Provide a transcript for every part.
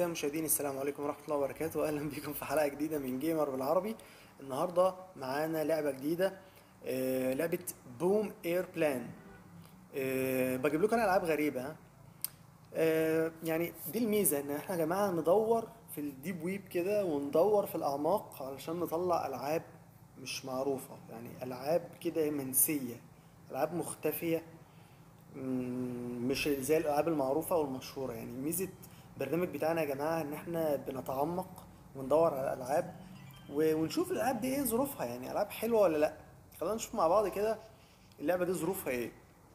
أعزائي المشاهدين السلام عليكم ورحمة الله وبركاته وأهلا بكم في حلقة جديدة من جيمر بالعربي النهاردة معانا لعبة جديدة آه، لعبة بوم اير بلان بجيب لكم أنا ألعاب غريبة ها آه، يعني دي الميزة إن احنا يا جماعة ندور في الديب ويب كده وندور في الأعماق علشان نطلع ألعاب مش معروفة يعني ألعاب كده منسية ألعاب مختفية مم، مش زي الالعاب المعروفه والمشهوره يعني ميزه البرنامج بتاعنا يا جماعه ان احنا بنتعمق وندور على الالعاب و- ونشوف الالعاب دي ايه ظروفها يعني العاب حلوه ولا لا خلينا نشوف مع بعض كده اللعبه دي ظروفها ايه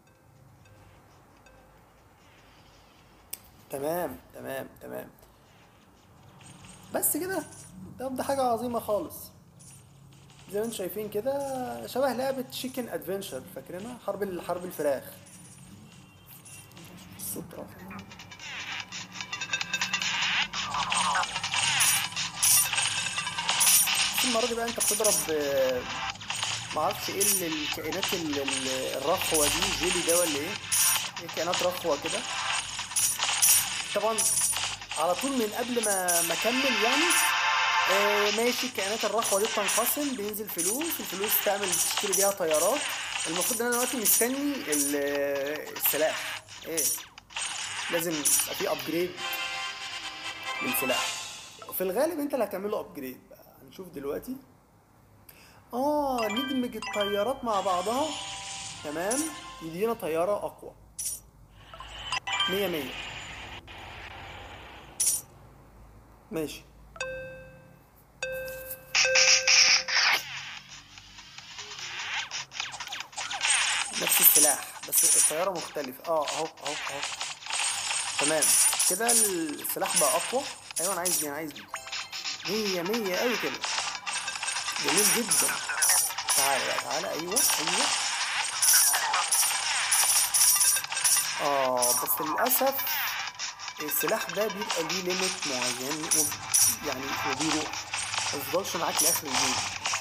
تمام تمام تمام بس كده ده ده حاجه عظيمه خالص زي ما انتم شايفين كده شبه لعبه تشيكن ادفنشر فاكرينها حرب ال- حرب الفراخ الصوت رافع. بس المرة دي بقى انت بتضرب آه، معرفش ايه ال- الكائنات ال- ال- الرخوة دي جيلي ده ولا ايه ايه كائنات رخوة كده طبعا على طول من قبل ما ما اكمل يعني آه ماشي الكائنات الرخوة دي بتنقسم بينزل فلوس الفلوس تعمل تشتري بيها طيارات المفروض ان انا دلوقتي مستني ال- السلاح ايه لازم يبقى في ابجريد للسلاح في الغالب انت اللي هتعمل له ابجريد بقى هنشوف دلوقتي اه ندمج الطيارات مع بعضها تمام يدينا طيارة اقوى مية مية ماشي نفس السلاح بس الطيارة مختلفة اه اهو اهو اهو تمام كده السلاح بقى اقوى ايوه انا عايز دي انا عايز دي مية مية قوي كده جميل جدا تعالى بقى تعالى ايوه ايوه اه بس للاسف السلاح ده بيبقى ليه ليميت معين وب- يعني وبيروح ما يفضلش معاك لاخر الجيم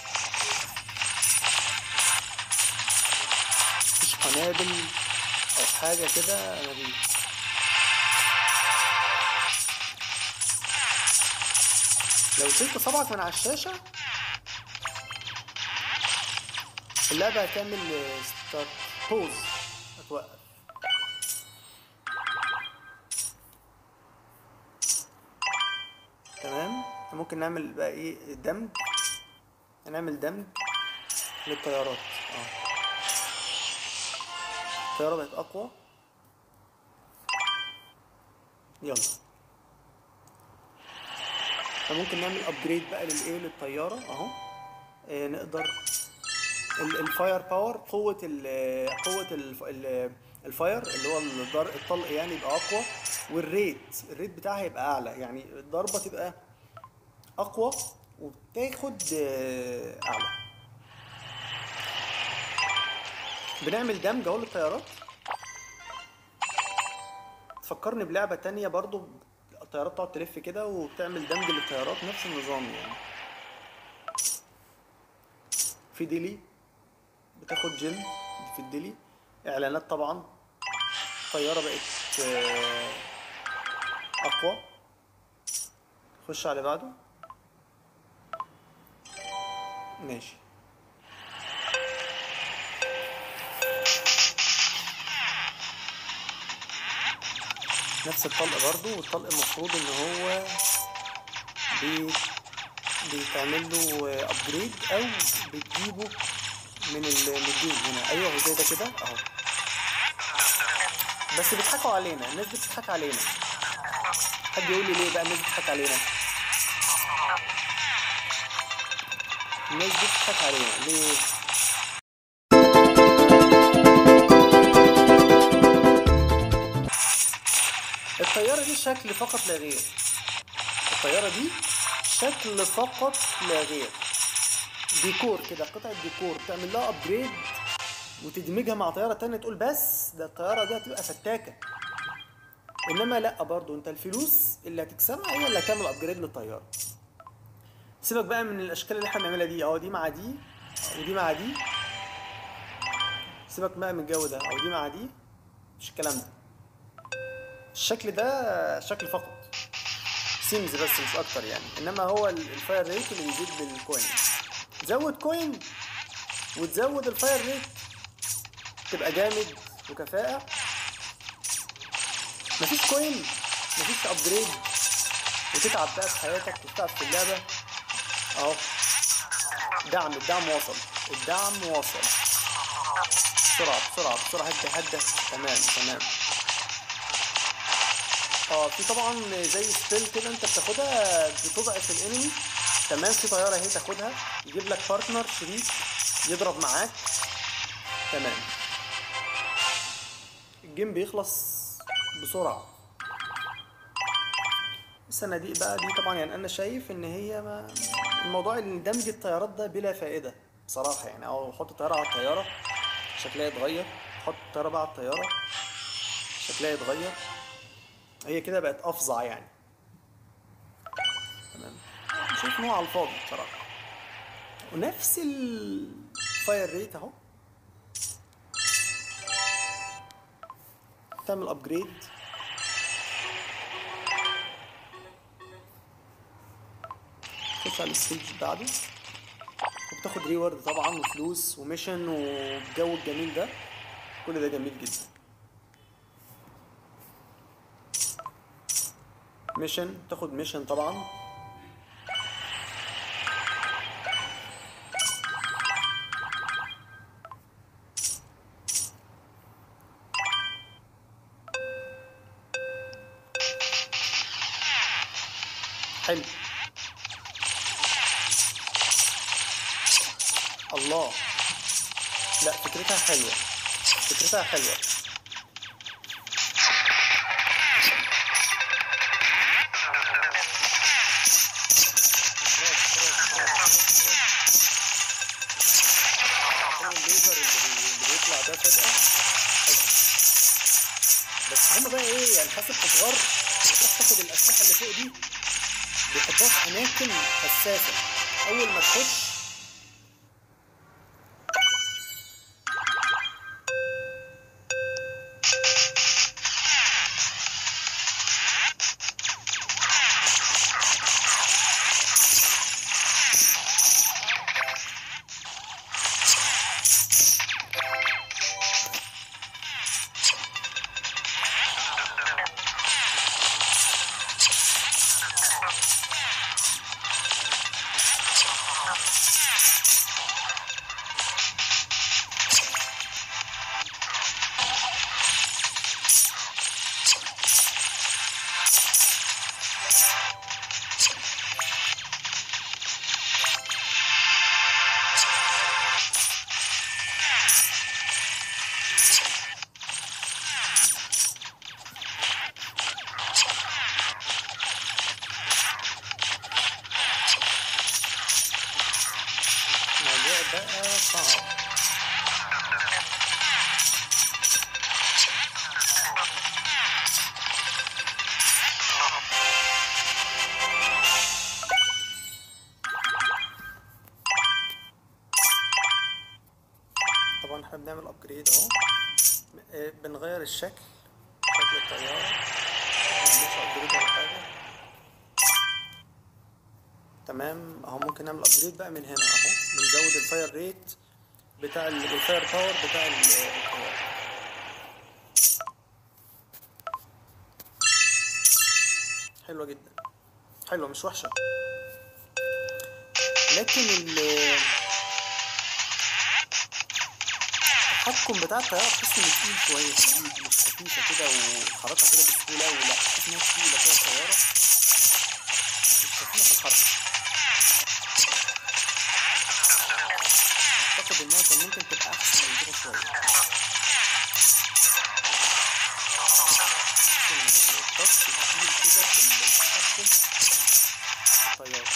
مفيش قنابل او حاجه كده انا بيه لو شلت صبعك من على الشاشة اللعبة هتعمل ستارت بوز هتوقف تمام ممكن نعمل بقى ايه دمج هنعمل دمج للطيارات اه الطيارة بقت أقوى يلا فممكن نعمل ابجريد بقى للايه للطياره اهو آه نقدر ال- الفاير باور قوه ال قوه ال ال الفاير اللي هو الضر- الطلق يعني يبقى اقوى والريت الريت بتاعها يبقى اعلى يعني الضربه تبقى اقوى وبتاخد آه، اعلى بنعمل دمج اهو للطيارات تفكرني بلعبة تانية برضو الطيارات تقعد تلف كده وبتعمل دمج للطيارات نفس النظام يعني في ديلي بتاخد جيم في الديلي اعلانات طبعا الطيارة بقت آه، اقوى خش على اللي بعده ماشي نفس الطلق برضو والطلق المفروض ان هو بي... بيتعمل له ابجريد او بتجيبه من ال- من الجيم هنا ايوه هو زي ده كده اهو بس بيضحكوا علينا الناس بتضحك علينا حد يقول لي ليه بقى الناس بتضحك علينا الناس بتضحك علينا ليه الطيارة دي شكل فقط لا غير الطيارة دي شكل فقط لا غير ديكور كده قطعة ديكور تعمل لها ابجريد وتدمجها مع طيارة تانية تقول بس ده الطيارة دي هتبقى فتاكة انما لا برضو انت الفلوس اللي هتكسبها هي اللي هتعمل ابجريد للطيارة سيبك بقى من الاشكال اللي احنا بنعملها دي اه دي مع دي ودي مع دي سيبك بقى من الجو ده او دي مع دي مش الكلام ده الشكل ده شكل فقط سيمز بس مش اكتر يعني انما هو ال- الفاير ريت اللي بيزيد بالكوين زود كوين وتزود الفاير ريت تبقى جامد وكفاءة مفيش كوين مفيش ابجريد وتتعب بقى في حياتك وتتعب في اللعبة اهو دعم الدعم وصل الدعم وصل بسرعة بسرعة بسرعة هدى هدى تمام تمام اه في طبعا زي سبيل كده انت بتاخدها بتضعف الانمي تمام في طيارة اهي تاخدها يجيب لك بارتنر شريك يضرب معاك تمام الجيم بيخلص بسرعة الصناديق بقى دي طبعا يعني انا شايف ان هي ما الموضوع ان دمج الطيارات ده بلا فائدة بصراحة يعني او حط الطيارة على الطيارة شكلها يتغير حط الطيارة بقى على الطيارة شكلها يتغير هي كده بقت افظع يعني تمام شايف ان هو على الفاضي بصراحة ونفس الفاير ريت اهو تعمل ابجريد تخش على الستيج اللي بعده وبتاخد ريورد طبعا وفلوس وميشن والجو الجميل ده كل ده جميل جدا ميشن تاخد ميشن طبعا حلو الله لا فكرتها حلوة فكرتها حلوة الليزر اللي بي- اللي بيطلع ده فجأة حلو. بس هما بقى ايه يعني حاسب تتغر وتروح تاخد الأسلحة اللي فوق دي بيحطوها في أماكن حساسة أول ما تخش الموضوع بقى صعب طبعا احنا بنعمل ابجريد اهو آه، بنغير الشكل شكل الطيارة مش ابجريد ولا حاجة تمام اهو ممكن نعمل ابجريد بقى من هنا اهو بنزود الفاير ريت بتاع ال- الفاير باور بتاع ال- الطيارة حلوة جدا حلوة مش وحشة لكن ال التحكم بتاع الطيارة تحس انه تقيل شوية في الايد مش خفيفة كده وحركها كده بسهولة ولا تحس انها تقيلة كده الطيارة مش خفيفة في الحركة اعتقد انها كان ممكن تبقى احسن من كده شوية التاتش تقيل كده في التحكم في الطيارة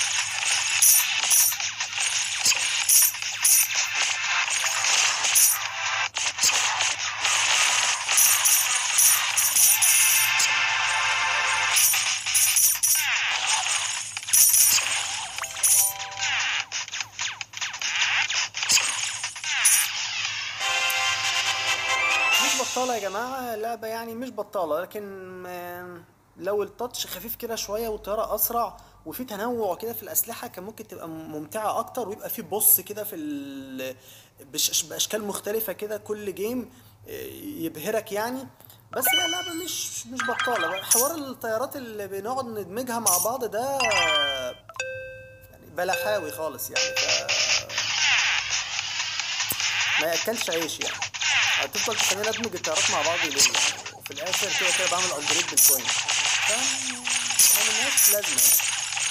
مش بطالة يا جماعة لعبة يعني مش بطالة لكن آم، لو التاتش خفيف كده شويه والطياره اسرع وفي تنوع كده في الاسلحه كان ممكن تبقى ممتعه اكتر ويبقى في بص كده في ال... بش... باشكال مختلفه كده كل جيم آه، يبهرك يعني بس هي اللعبه مش مش بطاله بقى. حوار الطيارات اللي بنقعد ندمجها مع بعض ده يعني بلحاوي خالص يعني ف... ما ياكلش عيش يعني هتفضل تخليني ادمج الطيارات مع بعض ليه يعني وفي الاخر كده كده بعمل ابجريد بالكوين فاهم ما ملهاش لازمه يعني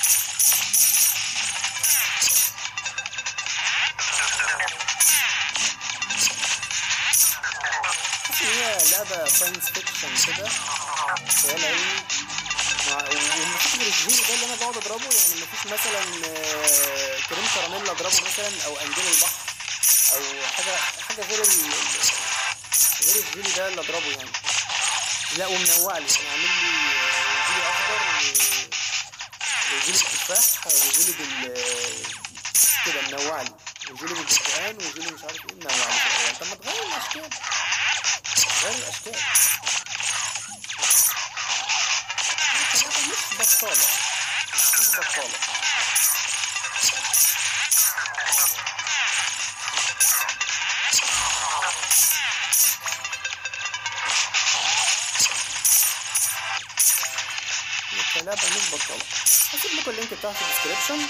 حاسس ان هي لعبه ساينس فيكشن كده خيال علمي مع- ومفيش غير الزيرو ده اللي انا بقعد اضربه يعني مفيش مثلا آه، كريم كراميل اضربه مثلا او انجيل البحر او حاجه حاجه غير ال غير الزيرو ده اللي اضربه يعني لا ومنوع لي يعني عامل لي آه، زيرو اخضر و- وزيرو بالتفاح وزيرو بال كده منوع لي وزيرو بالبرتقال وزيرو مش عارف ايه منوع لي كده يعني طب ما تغير الاشكال غير الاشكال مش بطالة مش بطالة كلعبة مش بطالة هسيب لكم اللينك بتاعها في الديسكربشن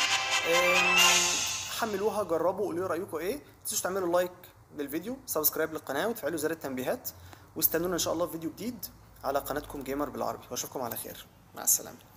حملوها جربوا قولوا لي رايكم ايه ما تنسوش تعملوا لايك للفيديو سبسكرايب للقناه وتفعلوا زر التنبيهات واستنونا ان شاء الله في فيديو جديد على قناتكم جيمر بالعربي واشوفكم على خير مع السلامه